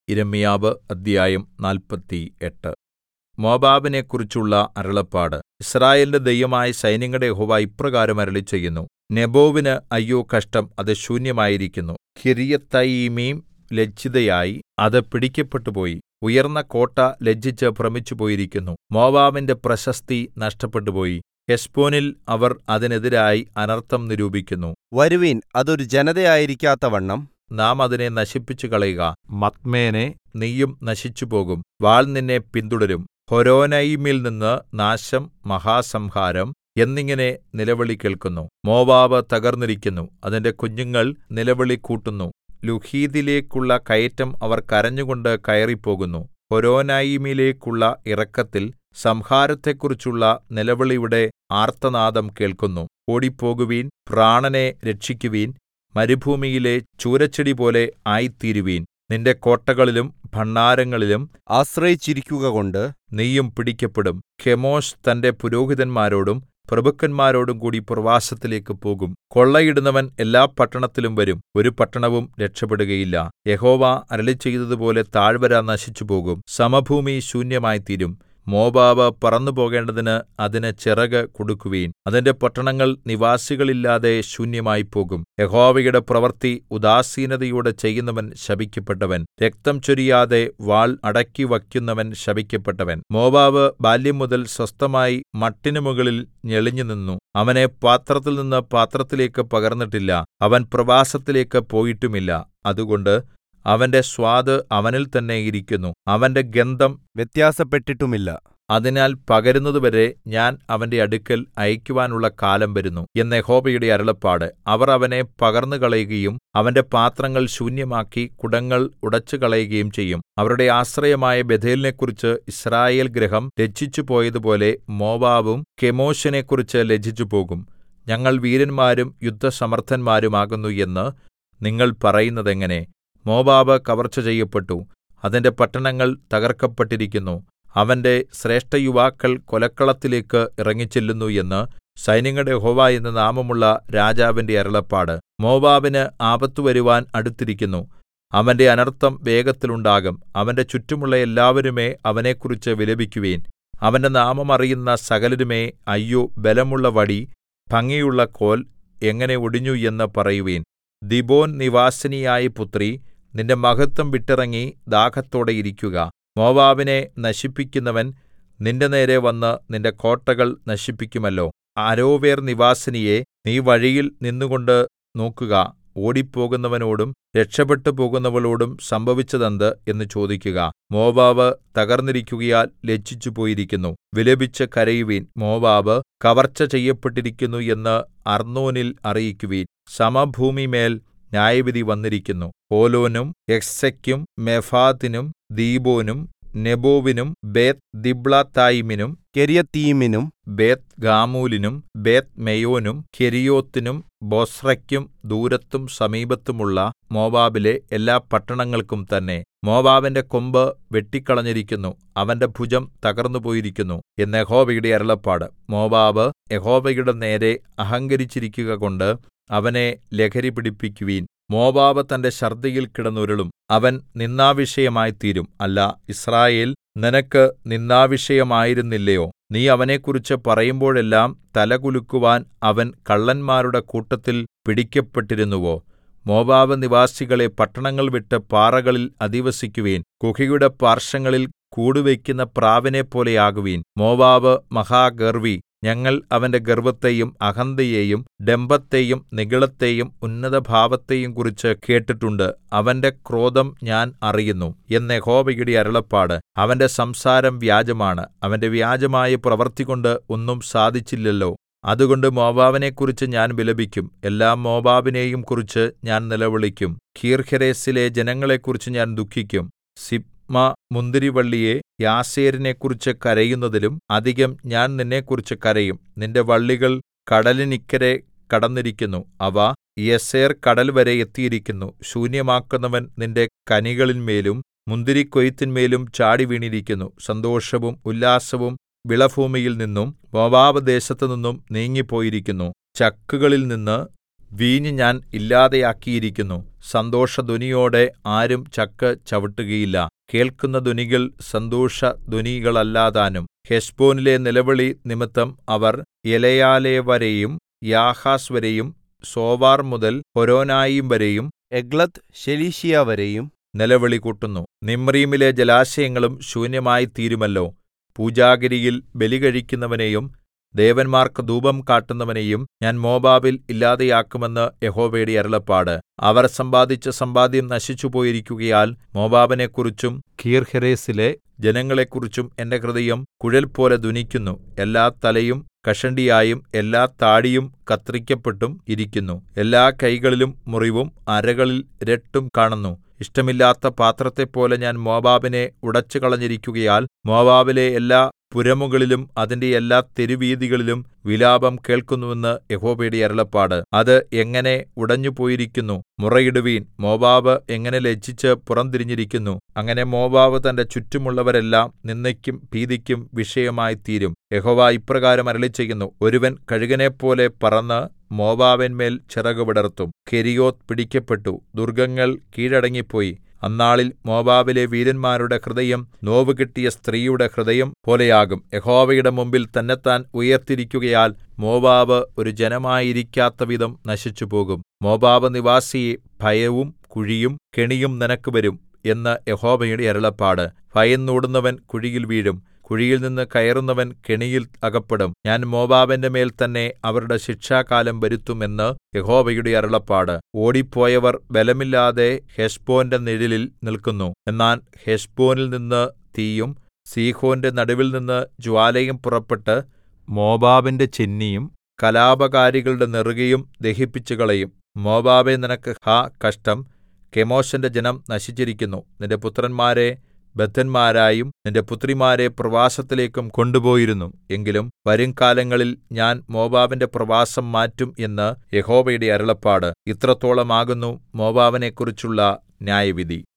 യിരെമ്യാവ് അദ്ധ്യായം നാല്പത്തിയെട്ട് മോവാബിനെക്കുറിച്ചുള്ള അരുളപ്പാട് യിസ്രായേലിന്റെ ദൈവമായ സൈന്യങ്ങളുടെ യഹോവ ഇപ്രകാരം അരുളിച്ചെയ്യുന്നു നെബോവിന് അയ്യോ കഷ്ടം അത് ശൂന്യമായിരിക്കുന്നു കിര്യത്തയീമീം ലജ്ജിതയായി അത് പിടിക്കപ്പെട്ടുപോയി ഉയർന്ന കോട്ട ലജ്ജിച്ച് ഭ്രമിച്ചുപോയിരിക്കുന്നു മോവാബിന്റെ പ്രശസ്തി നഷ്ടപ്പെട്ടുപോയി ഹെശ്ബോനിൽ അവർ അതിനെതിരായി അനർത്ഥം നിരൂപിക്കുന്നു വരുവിൻ അതൊരു ജനതയായിരിക്കാത്തവണ്ണം നാം അതിനെ നശിപ്പിച്ചുകളയുക മദ്മേനേ നീയും നശിച്ചുപോകും വാൾ നിന്നെ പിന്തുടരും ഹോരോനയീമിൽ നിന്ന് നാശം മഹാസംഹാരം എന്നിങ്ങനെ നിലവിളി കേൾക്കുന്നു മോവാബ് തകർന്നിരിക്കുന്നു അതിന്റെ കുഞ്ഞുങ്ങൾ നിലവിളി കൂട്ടുന്നു ലൂഹീതിലേക്കുള്ള കയറ്റം അവർ കരഞ്ഞുകൊണ്ട് കയറിപ്പോകുന്നു ഹോരോനയീമിലേക്കുള്ള ഇറക്കത്തിൽ സംഹാരത്തെക്കുറിച്ചുള്ള നിലവിളിയുടെ ആർത്തനാദം കേൾക്കുന്നു ഓടിപ്പോകുവിൻ പ്രാണനെ രക്ഷിക്കുവിൻ മരുഭൂമിയിലെ ചൂരച്ചെടിപോലെ ആയിത്തീരുവിൻ നിന്റെ കോട്ടകളിലും ഭണ്ഡാരങ്ങളിലും ആശ്രയിച്ചിരിക്കുകകൊണ്ട് നീയും പിടിക്കപ്പെടും കെമോശ് തന്റെ പുരോഹിതന്മാരോടും പ്രഭുക്കന്മാരോടും കൂടി പ്രവാസത്തിലേക്ക് പോകും കൊള്ളയിടുന്നവൻ എല്ലാ പട്ടണത്തിലും വരും ഒരു പട്ടണവും രക്ഷപ്പെടുകയില്ല യഹോവ അരുളിച്ചെയ്തതുപോലെ താഴ്വര നശിച്ചുപോകും സമഭൂമി ശൂന്യമായിത്തീരും മോവാബ് പറന്നുപോകേണ്ടതിന് അതിന് ചിറക് കൊടുക്കുവിൻ അതിന്റെ പട്ടണങ്ങൾ നിവാസികളില്ലാതെ ശൂന്യമായിപ്പോകും യഹോവയുടെ പ്രവൃത്തി ഉദാസീനതയോടെ ചെയ്യുന്നവൻ ശപിക്കപ്പെട്ടവൻ രക്തം ചൊരിയാതെ വാൾ അടക്കി വയ്ക്കുന്നവൻ ശപിക്കപ്പെട്ടവൻ മോവാബ് ബാല്യം മുതൽ സ്വസ്ഥമായി മട്ടിനു മുകളിൽ ഞെളിഞ്ഞുനിന്നു അവനെ പാത്രത്തിൽ നിന്ന് പാത്രത്തിലേക്ക് പകർന്നിട്ടില്ല അവൻ പ്രവാസത്തിലേക്ക് പോയിട്ടുമില്ല അതുകൊണ്ട് അവന്റെ സ്വാദ് അവനിൽ തന്നെ ഇരിക്കുന്നു അവന്റെ ഗന്ധം വ്യത്യാസപ്പെട്ടിട്ടുമില്ല അതിനാൽ പകരുന്നതുവരെ ഞാൻ അവന്റെ അടുക്കൽ അയക്കുവാനുള്ള കാലം വരുന്നു എന്ന് യഹോവയുടെ അരുളപ്പാട് അവർ അവനെ പകർന്നുകളയുകയും അവന്റെ പാത്രങ്ങൾ ശൂന്യമാക്കി കുടങ്ങൾ ഉടച്ചുകളയുകയും ചെയ്യും അവരുടെ ആശ്രയമായ ബഥേലിനെക്കുറിച്ച് യിസ്രായേൽ ഗൃഹം ലജ്ജിച്ചുപോയതുപോലെ മോവാബും കെമോശിനെക്കുറിച്ച് ലജ്ജിച്ചുപോകും ഞങ്ങൾ വീരന്മാരും യുദ്ധസമർത്ഥന്മാരുമാകുന്നു എന്ന് നിങ്ങൾ പറയുന്നതെങ്ങനെ മോവാബ് കവർച്ച ചെയ്യപ്പെട്ടു അതിന്റെ പട്ടണങ്ങൾ തകർക്കപ്പെട്ടിരിക്കുന്നു അവന്റെ ശ്രേഷ്ഠയുവാക്കൾ കൊലക്കളത്തിലേക്ക് ഇറങ്ങിച്ചെല്ലുന്നു എന്ന് സൈന്യങ്ങളുടെ യഹോവ എന്ന് നാമമുള്ള രാജാവിന്റെ അരുളപ്പാട് മോവാബിന് ആപത്ത് വരുവാൻ അടുത്തിരിക്കുന്നു അവന്റെ അനർത്ഥം വേഗത്തിലുണ്ടാകും അവന്റെ ചുറ്റുമുള്ള എല്ലാവരുമേ അവനെക്കുറിച്ച് വിലപിക്കുവിൻ അവന്റെ നാമം അറിയുന്ന സകലരുമേ അയ്യോ ബലമുള്ള വടി ഭംഗിയുള്ള കോൽ എങ്ങനെ ഒടിഞ്ഞു എന്ന് പറയുവിൻ ദിബോൻ നിവാസിനിയായ പുത്രി നിന്റെ മഹത്വം വിട്ടിറങ്ങി ദാഹത്തോടെ ഇരിക്കുക മോവാബിനെ നശിപ്പിക്കുന്നവൻ നിന്റെ നേരെ വന്ന് നിന്റെ കോട്ടകൾ നശിപ്പിക്കുമല്ലോ അരോവേർ നിവാസിനിയെ നീ വഴിയിൽ നിന്നുകൊണ്ട് നോക്കുക ഓടിപ്പോകുന്നവനോടും രക്ഷപ്പെട്ടു പോകുന്നവളോടും സംഭവിച്ചതെന്ത് എന്ന് ചോദിക്കുക മോവാബ് തകർന്നിരിക്കുകയാൽ ലജ്ജിച്ചുപോയിരിക്കുന്നു വിലപിച്ച് കരയുവിൻ മോവാബ് കവർച്ച ചെയ്യപ്പെട്ടിരിക്കുന്നു എന്ന് അർന്നോനിൽ അറിയിക്കുവിൻ സമഭൂമിമേൽ ന്യായവിധി വന്നിരിക്കുന്നു ഹോലോനും എക്സെക്കും മെഫാത്തിനും ദീബോനും നെബോവിനും ബേത്ത് ദിബ്ലാത്തായിമിനും കെര്യത്തീമിനും ബേത്ത് ഗാമൂലിനും ബേത്ത് മെയോനും കെരിയോത്തിനും ബൊസ്രയ്ക്കും ദൂരത്തും സമീപത്തുമുള്ള മോവാബിലെ എല്ലാ പട്ടണങ്ങൾക്കും തന്നെ മോവാബിന്റെ കൊമ്പ് വെട്ടിക്കളഞ്ഞിരിക്കുന്നു അവന്റെ ഭുജം തകർന്നുപോയിരിക്കുന്നു എന്ന് യഹോവയുടെ അരുളപ്പാട് മോവാബ് യഹോവയുടെ നേരെ അഹങ്കരിച്ചിരിക്കുക കൊണ്ട് അവനെ ലഹരി പിടിപ്പിക്കുവീൻ മോവാബ് തന്റെ ഛർദ്ദിയിൽ കിടന്നുരുളും അവൻ നിന്ദാവിഷയമായിത്തീരും അല്ല യിസ്രായേൽ നിനക്ക് നിന്ദാവിഷയമായിരുന്നില്ലയോ നീ അവനെക്കുറിച്ച് പറയുമ്പോഴെല്ലാം തലകുലുക്കുവാൻ അവൻ കള്ളന്മാരുടെ കൂട്ടത്തിൽ പിടിക്കപ്പെട്ടിരുന്നുവോ മോവാബ് നിവാസികളെ പട്ടണങ്ങൾ വിട്ട് പാറകളിൽ അധിവസിക്കുവിൻ ഗുഹയുടെ പാർശ്വങ്ങളിൽ കൂടുവയ്ക്കുന്ന പ്രാവിനെപ്പോലെയാകുവിൻ മോവാബ് മഹാഗർവി ഞങ്ങൾ അവന്റെ ഗർവ്വത്തെയും അഹന്തയെയും ഡംഭത്തെയും നിഗളത്തെയും ഉന്നതഭാവത്തെയും കുറിച്ച് കേട്ടിട്ടുണ്ട് അവന്റെ ക്രോധം ഞാൻ അറിയുന്നു എന്ന് യഹോവയുടെ അരുളപ്പാട് അവന്റെ സംസാരം വ്യാജമാണ് അവന്റെ വ്യാജമായ പ്രവൃത്തികൊണ്ട് ഒന്നും സാധിച്ചില്ലല്ലോ അതുകൊണ്ട് മോവാബിനെക്കുറിച്ച് ഞാൻ വിലപിക്കും എല്ലാ മോവാബിനെയും കുറിച്ച് ഞാൻ നിലവിളിക്കും കീർഹെരേസിലെ ജനങ്ങളെക്കുറിച്ച് ഞാൻ ദുഃഖിക്കും സിബ്മ മുന്തിരിവള്ളിയെ യാസേരിനെക്കുറിച്ച് കരയുന്നതിലും അധികം ഞാൻ നിന്നെക്കുറിച്ച് കരയും നിന്റെ വള്ളികൾ കടലിനിക്കരെ കടന്നിരിക്കുന്നു അവ യസേർ കടൽ വരെ എത്തിയിരിക്കുന്നു ശൂന്യമാക്കുന്നവൻ നിന്റെ കനികളിന്മേലും മുന്തിരിക്കൊയ്ത്തിന്മേലും ചാടി വീണിരിക്കുന്നു സന്തോഷവും ഉല്ലാസവും വിളഭൂമിയിൽ നിന്നും മോവാബ് ദേശത്തുനിന്നും നീങ്ങിപ്പോയിരിക്കുന്നു ചക്കുകളിൽ നിന്ന് വീഞ്ഞ് ഞാൻ ഇല്ലാതെയാക്കിയിരിക്കുന്നു സന്തോഷധ്വനിയോടെ ആരും ചക്ക് ചവിട്ടുകയില്ല കേൾക്കുന്ന ധ്വനികൾ സന്തോഷധ്വനികളല്ലതാനും ഹെശ്ബോനിലെ നിലവിളി നിമിത്തം അവർ എലെയാലേവരെയും യാഹാസ് വരെയും സോവാർ മുതൽ ഹൊരോനായിം വരെയും എഗ്ലത്ത് ശെലീശിയ വരെയും നിലവിളി കൂട്ടുന്നു നിമ്രീമിലെ ജലാശയങ്ങളും ശൂന്യമായിത്തീരുമല്ലോ പൂജാഗിരിയിൽ ബലി കഴിക്കുന്നവനെയും ദേവന്മാർക്ക് ധൂപം കാട്ടുന്നവനെയും ഞാൻ മോവാബിൽ ഇല്ലാതെയാക്കുമെന്ന് യഹോവയുടെ അരുളപ്പാട് അവർ സമ്പാദിച്ച സമ്പാദ്യം നശിച്ചുപോയിരിക്കുകയാൽ മോവാബിനെക്കുറിച്ചും കീർഹെരേസിലെ ജനങ്ങളെക്കുറിച്ചും എന്റെ ഹൃദയം കുഴൽപോലെ ധ്വനിക്കുന്നു എല്ലാ തലയും കഷണ്ടിയായും എല്ലാ താടിയും കത്രിക്കപ്പെട്ടും ഇരിക്കുന്നു എല്ലാ കൈകളിലും മുറിവും അരകളിൽ രട്ടും കാണുന്നു ഇഷ്ടമില്ലാത്ത പാത്രത്തെപ്പോലെ ഞാൻ മോവാബിനെ ഉടച്ചുകളഞ്ഞിരിക്കുകയാൽ മോവാബിലെ എല്ലാ പുരമുകളിലും അതിന്റെ എല്ലാ തെരുവീഥികളിലും വിലാപം കേൾക്കുന്നുവെന്ന് യഹോവയുടെ അരുളപ്പാട് അത് എങ്ങനെ ഉടഞ്ഞുപോയിരിക്കുന്നു മുറയിടുവീൻ മോവാബ് എങ്ങനെ ലജ്ജിച്ച് പുറംതിരിഞ്ഞിരിക്കുന്നു അങ്ങനെ മോവാബ് തന്റെ ചുറ്റുമുള്ളവരെല്ലാം നിന്ദയ്ക്കും ഭീതിക്കും വിഷയമായിത്തീരും യഹോവ ഇപ്രകാരം അരുളിച്ചെയ്യുന്നു ഒരുവൻ കഴുകനെപ്പോലെ പറന്ന് മോവാബിന്മേൽ ചിറകു വിടർത്തും കെരിയോത്ത് പിടിക്കപ്പെട്ടു ദുർഗങ്ങൾ കീഴടങ്ങിപ്പോയി അന്നാളിൽ മോവാബിലെ വീരന്മാരുടെ ഹൃദയം നോവുകിട്ടിയ സ്ത്രീയുടെ ഹൃദയം പോലെയാകും യഹോവയുടെ മുമ്പിൽ തന്നെത്താൻ ഉയർത്തിരിക്കുകയാൽ മോവാബ് ഒരു ജനമായിരിക്കാത്തവിധം നശിച്ചുപോകും മോവാബ് നിവാസിയെ ഭയവും കുഴിയും കെണിയും നിനക്ക് വരും എന്ന് യഹോവയുടെ അരുളപ്പാട് ഭയന്നോടുന്നവൻ കുഴിയിൽ വീഴും കുഴിയിൽ നിന്ന് കയറുന്നവൻ കെണിയിൽ അകപ്പെടും ഞാൻ മോവാബിന്റെ മേൽ തന്നെ അവരുടെ ശിക്ഷാകാലം വരുത്തും എന്ന് യഹോവയുടെ അരുളപ്പാട് ഓടിപ്പോയവർ ബലമില്ലാതെ ഹെശ്ബോന്റെ നിഴലിൽ നിൽക്കുന്നു എന്നാൽ ഹെശ്ബോനിൽ നിന്ന് തീയും സീഹോന്റെ നടുവിൽ നിന്ന് ജ്വാലയും പുറപ്പെട്ട് മോവാബിന്റെ ചെന്നിയും കലാപകാരികളുടെ നെറുകയും ദഹിപ്പിച്ചുകളയും മോവാബേ നിനക്ക് ഹാ കഷ്ടം കെമോശന്റെ ജനം നശിച്ചിരിക്കുന്നു നിന്റെ പുത്രന്മാരെ ബദ്ധന്മാരായും നിന്റെ പുത്രിമാരെ പ്രവാസത്തിലേക്കും കൊണ്ടുപോയിരുന്നു എങ്കിലും വരുംകാലങ്ങളിൽ ഞാൻ മോവാബിന്റെ പ്രവാസം മാറ്റും എന്ന് യഹോവയുടെ അരുളപ്പാട് ഇത്രത്തോളമാകുന്നു മോവാബിനെക്കുറിച്ചുള്ള ന്യായവിധി